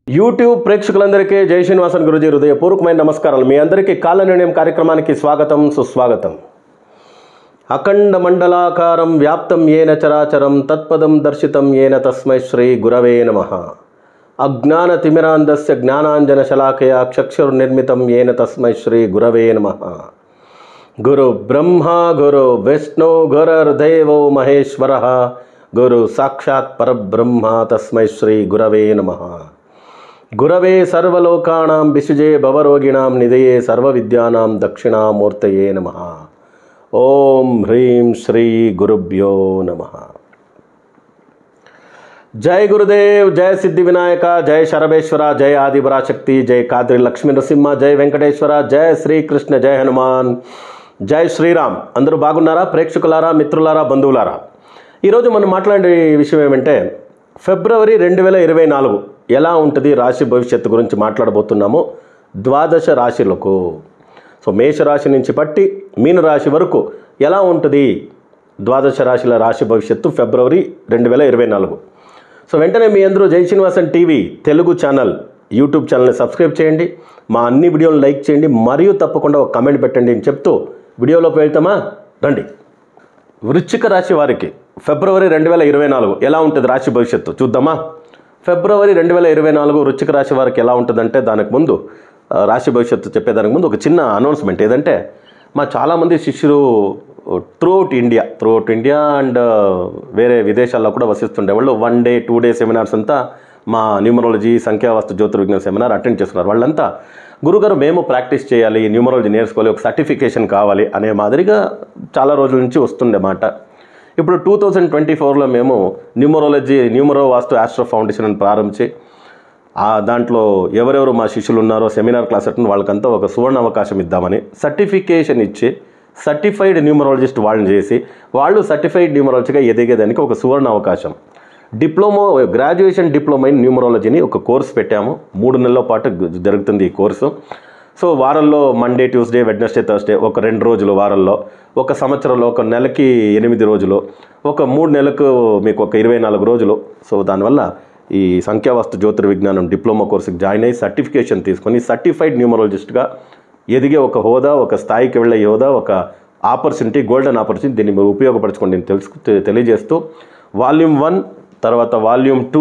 YouTube ప్రేక్షకులందరికీ జై శ్రీనివాసన్ గురుజీ హృదయపూర్వకమైన నమస్కారాలు మీ అందరికీ కాల నిర్ణయం కార్యక్రమానికి స్వాగతం సుస్వాగతం అఖండ మండలాకారం వ్యాప్తం ఏన చరాచరం తత్పదం దర్శితం ఏన తస్మై శ్రీ గురవే నమ అజ్ఞాన తిమిరాంధస్య జ్ఞానాంజన శలాకయ చక్షుర్నిర్మితం ఏన తస్మై శ్రీ గురవే నమ గురు బ్రహ్మ గురు విష్ణు గురర్దేవో మహేశ్వర గురు సాక్షాత్ పరబ్రహ్మ తస్మై శ్రీ గురవే నమ గురవే సర్వలోకానాం విశుజే భవరోగిణాం నిధయే సర్వవిద్యానాం దక్షిణామూర్తయే నమ ఓం హ్రీం శ్రీ గురుభ్యో నమ జై గురుదేవ్ జయ సిద్ధి వినాయక జయ శరభేశ్వర జయ ఆదిపరాశక్తి జయ కాద్రి లక్ష్మీ నరసింహ జయ వెంకటేశ్వర జయ శ్రీకృష్ణ జయ హనుమాన్ జై శ్రీరామ్ అందరూ బాగున్నారా ప్రేక్షకులారా మిత్రులారా బంధువులారా ఈరోజు మనం మాట్లాడే విషయం ఏమంటే ఫిబ్రవరి రెండు వేల ఇరవై నాలుగు ఎలా ఉంటుంది రాశి భవిష్యత్తు గురించి మాట్లాడబోతున్నాము ద్వాదశ రాశులకు సో మేషరాశి నుంచి పట్టి మీనరాశి వరకు ఎలా ఉంటుంది ద్వాదశ రాశుల రాశి భవిష్యత్తు ఫిబ్రవరి రెండు వేల ఇరవై నాలుగు సో వెంటనే మీ అందరూ Jai Srinivasan TV Telugu channel YouTube ఛానల్ని సబ్స్క్రైబ్ చేయండి మా అన్ని వీడియోలు లైక్ చేయండి మరియు తప్పకుండా ఒక కమెంట్ పెట్టండి అని చెప్తూ వీడియోలోకి వెళ్తామా రండి వృశ్చిక రాశి వారికి ఫిబ్రవరి రెండు వేల ఇరవై నాలుగు ఎలా ఉంటుంది రాశి భవిష్యత్తు చూద్దామా ఫిబ్రవరి రెండు వేల ఇరవై నాలుగు వృశ్చిక రాశి వారికి ఎలా ఉంటుందంటే దానికి ముందు ఆ, రాశి భవిష్యత్తు చెప్పేదానికి ముందు ఒక చిన్న అనౌన్స్మెంట్ ఏదంటే మా చాలామంది శిష్యులు throughout India throughout India and వేరే విదేశాల్లో కూడా వసిస్తుండే వాళ్ళు one day two day seminars అంతా మా న్యూమరాలజీ సంఖ్యావాస్తు జ్యోతిర్విజ్ఞాన సెమినార్ అటెండ్ చేస్తున్నారు వాళ్ళంతా గురుగారు మేము ప్రాక్టీస్ చేయాలి న్యూమరాలజీ నేర్చుకోవాలి ఒక సర్టిఫికేషన్ కావాలి అనే మాదిరిగా చాలా రోజుల నుంచి వస్తుండే మాట ఇప్పుడు టూ థౌజండ్ ట్వంటీ ఫోర్లో మేము numerology numero Vastu astro foundation అని ప్రారంభించి ఆ దాంట్లో ఎవరెవరు మా శిష్యులు ఉన్నారో సెమినార్ క్లాస్ అటెండ్ వాళ్ళకంతా ఒక సువర్ణ అవకాశం ఇద్దామని సర్టిఫికేషన్ ఇచ్చి సర్టిఫైడ్ న్యూమరాలజిస్ట్ వాళ్ళని చేసి వాళ్ళు సర్టిఫైడ్ న్యూమరాలజీగా ఎదిగేదానికి ఒక సువర్ణ అవకాశం డిప్లొమా గ్రాడ్యుయేషన్ డిప్లొమా ఇన్ న్యూమరాలజీని ఒక కోర్స్ పెట్టాము మూడు నెలల పాటు జరుగుతుంది ఈ కోర్సు సో వారంలో మండే ట్యూస్డే వెడ్నెస్డే థర్స్డే ఒక రెండు రోజులు వారంలో ఒక సంవత్సరంలో ఒక నెలకి ఎనిమిది రోజులు ఒక మూడు నెలలకు మీకు ఒక ఇరవై నాలుగు రోజులు సో దానివల్ల ఈ సంఖ్యావాస్తు జ్యోతిర్విజ్ఞానం డిప్లొమా కోర్సుకి జాయిన్ అయ్యి సర్టిఫికేషన్ తీసుకొని సర్టిఫైడ్ న్యూమరాలజిస్ట్గా ఎదిగే ఒక హోదా ఒక స్థాయికి వెళ్ళే హోదా ఒక ఆపర్చునిటీ గోల్డెన్ ఆపర్చునిటీ దీన్ని మీరు ఉపయోగపరచుకోండి నేను తెలుసు తెలియజేస్తూ వాల్యూమ్ వన్ తర్వాత వాల్యూమ్ టూ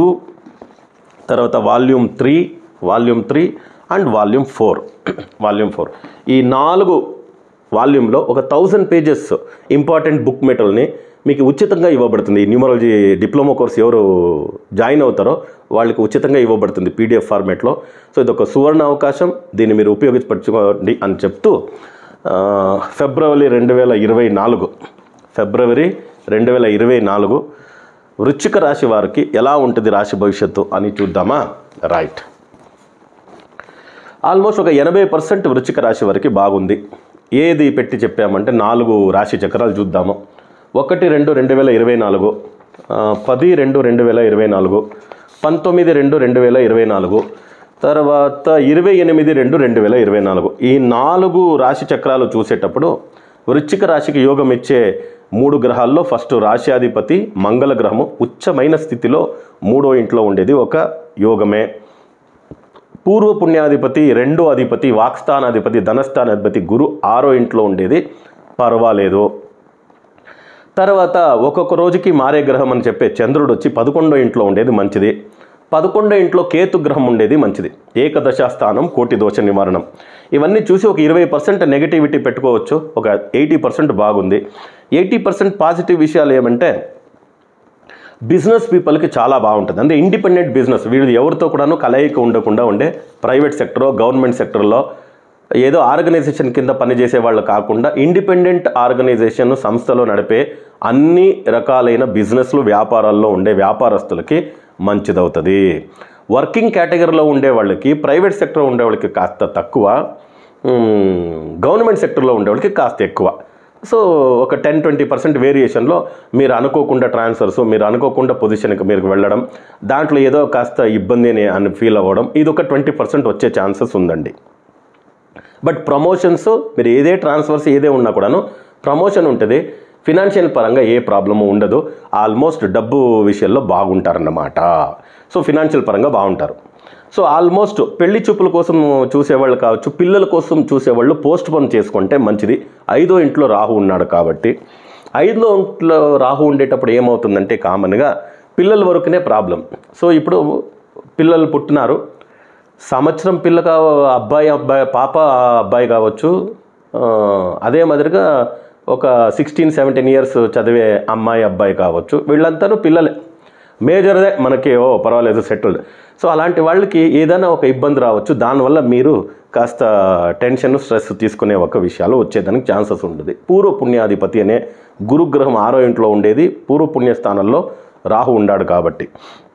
తర్వాత volume three volume three and volume four volume four ఈ నాలుగు వాల్యూమ్లో ఒక థౌజండ్ పేజెస్ ఇంపార్టెంట్ బుక్ మెటల్ని మీకు ఉచితంగా ఇవ్వబడుతుంది ఈ న్యూమరాలజీ డిప్లొమా కోర్స్ ఎవరు జాయిన్ అవుతారో వాళ్ళకి ఉచితంగా ఇవ్వబడుతుంది పీడిఎఫ్ ఫార్మేట్లో సో ఇది ఒక సువర్ణ అవకాశం దీన్ని మీరు ఉపయోగించపరచుకోండి అని చెప్తూ ఆ, ఫిబ్రవరి రెండు వేల ఇరవై నాలుగు ఫిబ్రవరి రెండు వేల ఇరవై నాలుగు వృశ్చిక రాశి వారికి ఎలా ఉంటుంది రాశి భవిష్యత్తు అని చూద్దామా రైట్ ఆల్మోస్ట్ ఒక ఎనభై పర్సెంట్ వృశ్చిక రాశి వారికి బాగుంది ఏది పెట్టి చెప్పామంటే నాలుగు రాశి చక్రాలు చూద్దాము ఒకటి రెండు రెండు వేల ఇరవై నాలుగు ఆ, పది రెండు రెండు వేల ఇరవై నాలుగు పంతొమ్మిది రెండు రెండు వేల ఇరవై నాలుగు తర్వాత ఇరవై ఎనిమిది రెండు రెండు వేల ఇరవై నాలుగు ఈ నాలుగు రాశి చక్రాలు చూసేటప్పుడు వృశ్చిక రాశికి యోగం ఇచ్చే మూడు గ్రహాల్లో ఫస్ట్ రాశ్యాధిపతి మంగళ గ్రహము ఉచ్చమైన స్థితిలో మూడో ఇంట్లో ఉండేది ఒక యోగమే పూర్వ పుణ్యాధిపతి రెండో అధిపతి వాక్స్థానాధిపతి ధనస్థానాధిపతి గురు ఆరో ఇంట్లో ఉండేది పర్వాలేదు తర్వాత ఒక్కొక్క రోజుకి మారే గ్రహం అని చెప్పే చంద్రుడు వచ్చి పదకొండో ఇంట్లో ఉండేది మంచిది పదకొండో ఇంట్లో కేతు గ్రహం ఉండేది మంచిది ఏకదశ స్థానం కోటి దోష నివారణం ఇవన్నీ చూసి ఒక ఇరవై పర్సెంట్ నెగిటివిటీ పెట్టుకోవచ్చు ఒక ఎయిటీ పర్సెంట్ బాగుంది ఎయిటీ పర్సెంట్ పాజిటివ్ విషయాలు ఏమంటే బిజినెస్ పీపుల్కి చాలా బాగుంటుంది అంటే ఇండిపెండెంట్ బిజినెస్ వీళ్ళు ఎవరితో కూడాను కలయిక ఉండకుండా ఉండే ప్రైవేట్ సెక్టర్ గవర్నమెంట్ సెక్టర్లో ఏదో ఆర్గనైజేషన్ కింద పనిచేసే వాళ్ళు కాకుండా ఇండిపెండెంట్ ఆర్గనైజేషన్ సంస్థలో నడిపే అన్ని రకాలైన బిజినెస్లు వ్యాపారాల్లో ఉండే వ్యాపారస్తులకి మంచిదవుతుంది వర్కింగ్ కేటగిరీలో ఉండే వాళ్ళకి ప్రైవేట్ సెక్టర్ ఉండే వాళ్ళకి కాస్త తక్కువ మ్, గవర్నమెంట్ సెక్టర్లో ఉండే వాళ్ళకి కాస్త ఎక్కువ సో ఒక టెన్ ట్వంటీ పర్సెంట్ వేరియేషన్లో మీరు అనుకోకుండా ట్రాన్స్ఫర్స్ మీరు అనుకోకుండా పొజిషన్కి మీరు వెళ్ళడం దాంట్లో ఏదో కాస్త ఇబ్బంది అని అని ఫీల్ అవ్వడం ఇది ఒక ట్వంటీ పర్సెంట్ వచ్చే ఛాన్సెస్ ఉందండి బట్ ప్రమోషన్స్ మీరు ఏదే ట్రాన్స్ఫర్స్ ఏదే ఉన్నా కూడాను ప్రమోషన్ ఉంటుంది ఫినాన్షియల్ పరంగా ఏ ప్రాబ్లము ఉండదు ఆల్మోస్ట్ డబ్బు విషయంలో బాగుంటారన్నమాట సో ఫినాన్షియల్ పరంగా బాగుంటారు సో ఆల్మోస్ట్ పెళ్లి చూపుల కోసం చూసేవాళ్ళు కావచ్చు పిల్లల కోసం చూసేవాళ్ళు పోస్ట్ పోన్ చేసుకుంటే మంచిది ఐదో ఇంట్లో రాహు ఉన్నాడు కాబట్టి ఐదో ఇంట్లో రాహు ఉండేటప్పుడు ఏమవుతుందంటే కామన్గా పిల్లల వరకునే ప్రాబ్లం సో ఇప్పుడు పిల్లలు పుట్టినారు సంవత్సరం పిల్ల కావ అబ్బాయి అబ్బాయి పాప అబ్బాయి కావచ్చు ఆ, అదే మాదిరిగా ఒక సిక్స్టీన్ సెవెంటీన్ ఇయర్స్ చదివే అమ్మాయి అబ్బాయి కావచ్చు వీళ్ళంతాను పిల్లలే మేజర్దే మనకి ఓ పర్వాలేదు సెటిల్డ్ సో అలాంటి వాళ్ళకి ఏదైనా ఒక ఇబ్బంది రావచ్చు దానివల్ల మీరు కాస్త టెన్షన్ స్ట్రెస్ తీసుకునే ఒక విషయాలు వచ్చేదానికి ఛాన్సెస్ ఉంటుంది పూర్వ పుణ్యాధిపతి అనే గురుగ్రహం ఆరో ఇంట్లో ఉండేది పూర్వ పుణ్య స్థానంలో రాహు ఉన్నాడు కాబట్టి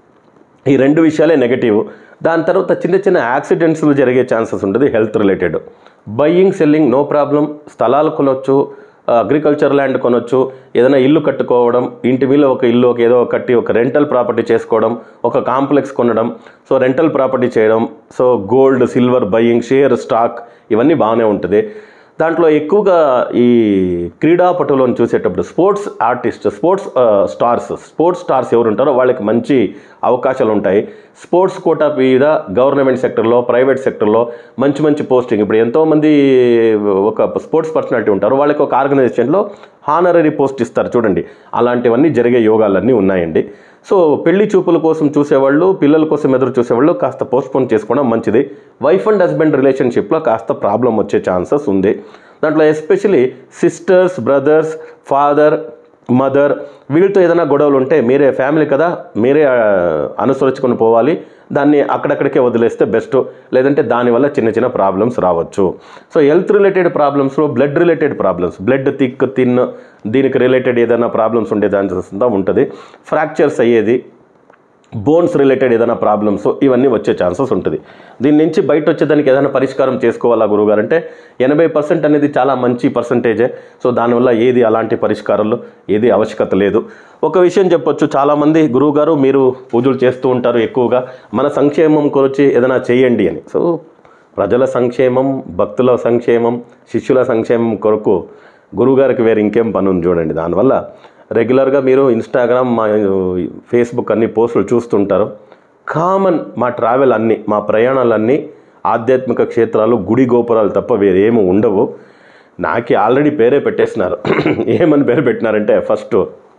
ఈ రెండు విషయాలే నెగటివ్ దాని తర్వాత చిన్న చిన్న యాక్సిడెంట్స్లు జరిగే ఛాన్సెస్ ఉంటుంది health related buying selling no problem స్థలాలు కొనొచ్చు అగ్రికల్చర్ ల్యాండ్ కొనొచ్చు ఏదైనా ఇల్లు కట్టుకోవడం ఇంటి మీద ఒక ఇల్లు ఒక ఏదో ఒక కట్టి ఒక రెంటల్ ప్రాపర్టీ చేసుకోవడం ఒక కాంప్లెక్స్ కొనడం సో రెంటల్ ప్రాపర్టీ చేయడం so gold silver buying share stock ఇవన్నీ బాగానే ఉంటుంది దాంట్లో ఎక్కువగా ఈ క్రీడాపటులను చూసేటప్పుడు sports artist sports ah, stars sports stars ఎవరు ఉంటారో వాళ్ళకి మంచి అవకాశాలు ఉంటాయి స్పోర్ట్స్ కోటా మీద గవర్నమెంట్ సెక్టర్లో ప్రైవేట్ సెక్టర్లో మంచి మంచి పోస్టింగ్ ఇప్పుడు ఎంతోమంది ఒక స్పోర్ట్స్ పర్సనాలిటీ ఉంటారు వాళ్ళకి ఒక ఆర్గనైజేషన్లో హానరరీ పోస్ట్ ఇస్తారు చూడండి అలాంటివన్నీ జరిగే యోగాలన్నీ ఉన్నాయండి సో పెళ్లి చూపుల కోసం చూసేవాళ్ళు పిల్లల కోసం ఎదురు చూసేవాళ్ళు కాస్త పోస్ట్పోన్ చేసుకోవడం మంచిది వైఫ్ అండ్ హస్బెండ్ రిలేషన్షిప్లో కాస్త ప్రాబ్లం వచ్చే ఛాన్సెస్ ఉంది దాంట్లో especially sisters brothers father mother వీళ్ళతో ఏదైనా గొడవలు ఉంటే మీరే ఫ్యామిలీ కదా మీరే ఆ, అనుసరించుకొని పోవాలి దాన్ని అక్కడక్కడికే వదిలేస్తే బెస్ట్ లేదంటే దానివల్ల చిన్న చిన్న ప్రాబ్లమ్స్ రావచ్చు సో హెల్త్ రిలేటెడ్ ప్రాబ్లమ్స్లో blood related problems blood thick thin దీనికి రిలేటెడ్ ఏదైనా ప్రాబ్లమ్స్ ఉండే ఛాన్సెస్ అంతా ఉంటుంది ఫ్రాక్చర్స్ అయ్యేది బోన్స్ రిలేటెడ్ ఏదైనా ప్రాబ్లమ్స్ ఇవన్నీ వచ్చే ఛాన్సెస్ ఉంటుంది దీని నుంచి బయట వచ్చేదానికి ఏదైనా పరిష్కారం చేసుకోవాలా గురువుగారు అంటే ఎనభై పర్సెంట్ అనేది చాలా మంచి పర్సంటేజే సో దానివల్ల ఏది అలాంటి పరిష్కారాలు ఏది ఆవశ్యకత లేదు ఒక విషయం చెప్పొచ్చు చాలామంది గురువుగారు మీరు పూజలు చేస్తూ ఉంటారు ఎక్కువగా మన సంక్షేమం కొరచి ఏదైనా చేయండి అని సో ప్రజల సంక్షేమం భక్తుల సంక్షేమం శిష్యుల సంక్షేమం కొరకు గురువుగారికి వేరే ఇంకేం పని ఉంది చూడండి దానివల్ల రెగ్యులర్గా మీరు ఇన్స్టాగ్రామ్ మా ఫేస్బుక్ అన్ని పోస్టులు చూస్తుంటారు కామన్ మా ట్రావెల్ అన్నీ మా ప్రయాణాలన్నీ ఆధ్యాత్మిక క్షేత్రాలు గుడి గోపురాలు తప్ప వేరేమీ ఉండవు నాకు ఆల్రెడీ పేరే పెట్టేసినారు ఏమని పేరు పెట్టినారంటే ఫస్ట్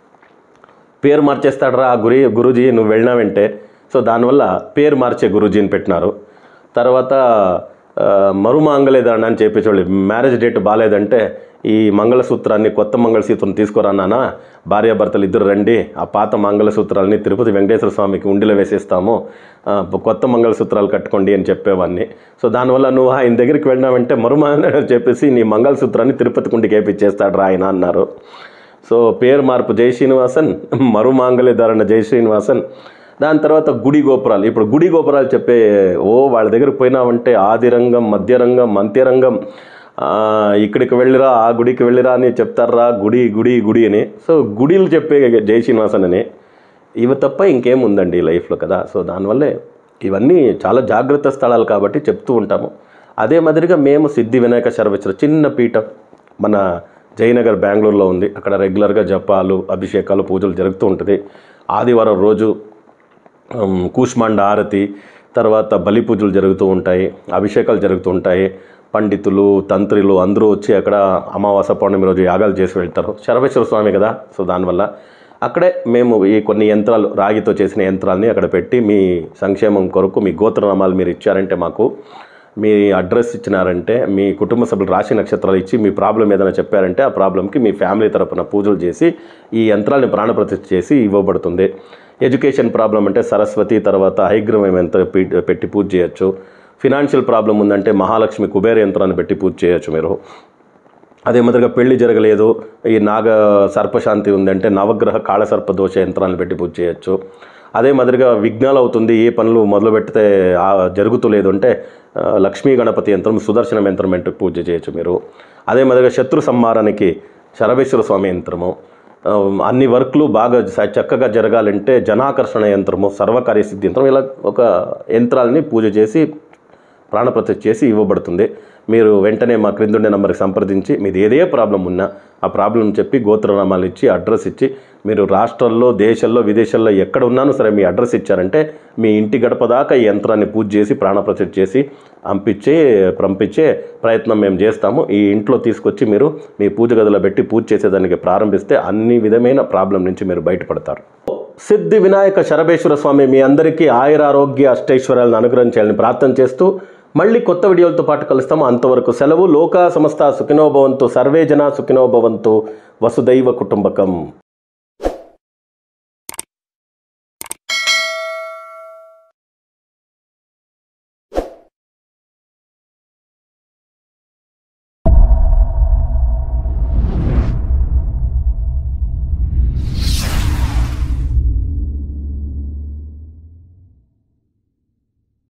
పేరు మార్చేస్తాడరా ఆ గురి గురూజీ నువ్వు వెళ్ళినావంటే సో దానివల్ల పేరు మార్చే గురూజీని పెట్టినారు తర్వాత ఆ, మరుమాంగలేదాన్ని అని చెప్పేసి మ్యారేజ్ డేట్ బాగాలేదంటే ఈ మంగళసూత్రాన్ని కొత్త మంగళసూత్రం తీసుకురా నాన్న భార్యాభర్తలు ఇద్దరు రండి ఆ పాత మంగళసూత్రాలని తిరుపతి వెంకటేశ్వర స్వామికి ఉండిలో వేసేస్తాము ఆ, కొత్త మంగళసూత్రాలు కట్టుకోండి అని చెప్పేవాడిని సో దానివల్ల నువ్వు ఆయన దగ్గరికి వెళ్ళినావంటే మరుమాంగ చెప్పేసి నీ మంగళసూత్రాన్ని తిరుపతి కుండికి వేపించేస్తాడు రా ఆయన అన్నారు సో పేరు మార్పు జై శ్రీనివాసన్ మరుమాంగళ్య ధారణ జై శ్రీనివాసన్ దాని తర్వాత గుడి గోపురాలు ఇప్పుడు గుడి గోపురాలు చెప్పే ఓ వాళ్ళ దగ్గరికి పోయినామంటే ఆదిరంగం మధ్యరంగం అంత్యరంగం ఆ, ఇక్కడికి వెళ్ళిరా ఆ గుడికి వెళ్ళిరా అని చెప్తారా గుడి గుడి గుడి అని సో గుడిలు చెప్పే జై శ్రీనివాసన్ అని ఇవి తప్ప ఇంకేం ఉందండి లైఫ్లో కదా సో దానివల్లే ఇవన్నీ చాలా జాగ్రత్త స్థలాలు కాబట్టి చెప్తూ ఉంటాము అదే మాదిరిగా మేము సిద్ధి వినాయక శర్వచర చిన్న పీఠం మన జయనగర్ బెంగళూరులో ఉంది అక్కడ రెగ్యులర్గా జపాలు అభిషేకాలు పూజలు జరుగుతూ ఉంటుంది ఆదివారం రోజు ఉమ్, కూష్మాండ ఆరతి తర్వాత బలి పూజలు జరుగుతూ ఉంటాయి అభిషేకాలు జరుగుతూ ఉంటాయి పండితులు తంత్రులు అందరూ వచ్చి అక్కడ అమావాస పౌర్ణమి రోజు యాగాలు చేసి వెళ్తారు శరవేశ్వర స్వామి కదా సో దానివల్ల అక్కడే మేము ఈ కొన్ని యంత్రాలు రాగితో చేసిన యంత్రాలని అక్కడ పెట్టి మీ సంక్షేమం కొరకు మీ గోత్రనామాలు మీరు ఇచ్చారంటే మాకు మీ అడ్రస్ ఇచ్చినారంటే మీ కుటుంబ సభ్యులు రాశి నక్షత్రాలు ఇచ్చి మీ ప్రాబ్లం ఏదైనా చెప్పారంటే ఆ ప్రాబ్లంకి మీ ఫ్యామిలీ తరపున పూజలు చేసి ఈ యంత్రాలని ప్రాణప్రతిష్ఠ చేసి ఇవ్వబడుతుంది ఎడ్యుకేషన్ ప్రాబ్లం అంటే సరస్వతి తర్వాత హైగ్రవం యంత్రం పీ- పెట్టి పూజ చేయొచ్చు ఫినాన్షియల్ ప్రాబ్లం ఉందంటే మహాలక్ష్మి కుబేర యంత్రాన్ని పెట్టి పూజ చేయొచ్చు మీరు అదే మాదిరిగా పెళ్లి జరగలేదు ఈ నాగ సర్పశాంతి ఉందంటే నవగ్రహ కాళసర్ప దోష యంత్రాలను పెట్టి పూజ చేయొచ్చు అదే మాదిరిగా విఘ్నాలు అవుతుంది ఏ పనులు మొదలు పెడితే ఆ జరుగుతలేదు అంటే ఆ, లక్ష్మీ గణపతి యంత్రం సుదర్శనం యంత్రం పెట్టి పూజ చేయొచ్చు మీరు అదే మాదిరిగా శత్రు సంహారానికి శరవేశ్వర స్వామి యంత్రము ఆ, అన్ని వర్క్లు బాగా స- చక్కగా జరగాలంటే జనాకర్షణ యంత్రము సర్వకార్య సిద్ధి యంత్రం ఇలా ఒక యంత్రాలని పూజ చేసి ప్రాణప్రతిష్ఠ చేసి ఇవ్వబడుతుంది మీరు వెంటనే మా క్రిందుండే నంబర్కి సంప్రదించి మీది ఏదే ప్రాబ్లం ఉన్నా ఆ ప్రాబ్లం చెప్పి గోత్రనామాలు ఇచ్చి అడ్రస్ ఇచ్చి మీరు రాష్ట్రాల్లో దేశాల్లో విదేశాల్లో ఎక్కడ ఉన్నానో సరే మీ అడ్రస్ ఇచ్చారంటే మీ ఇంటి గడప దాకా ఈ యంత్రాన్ని పూజ చేసి ప్రాణప్రతిష్ఠ చేసి పంపించి పంపించే ప్రయత్నం మేము చేస్తాము ఈ ఇంట్లో తీసుకొచ్చి మీరు మీ పూజ గదిలో పెట్టి పూజ చేసేదానికి ప్రారంభిస్తే అన్ని విధమైన ప్రాబ్లం నుంచి మీరు బయటపడతారు సిద్ధి వినాయక శరభేశ్వర స్వామి మీ అందరికీ ఆయురారోగ్య అష్టైశ్వర్యాలను అనుగ్రహించాలని ప్రార్థన చేస్తూ మళ్ళీ కొత్త వీడియోలతో పాటు కలుస్తాము అంతవరకు సెలవు లోకా సమస్త సుఖినోభవంతు సర్వే జన సుఖినోభవంతు వసుదైవ కుటుంబకం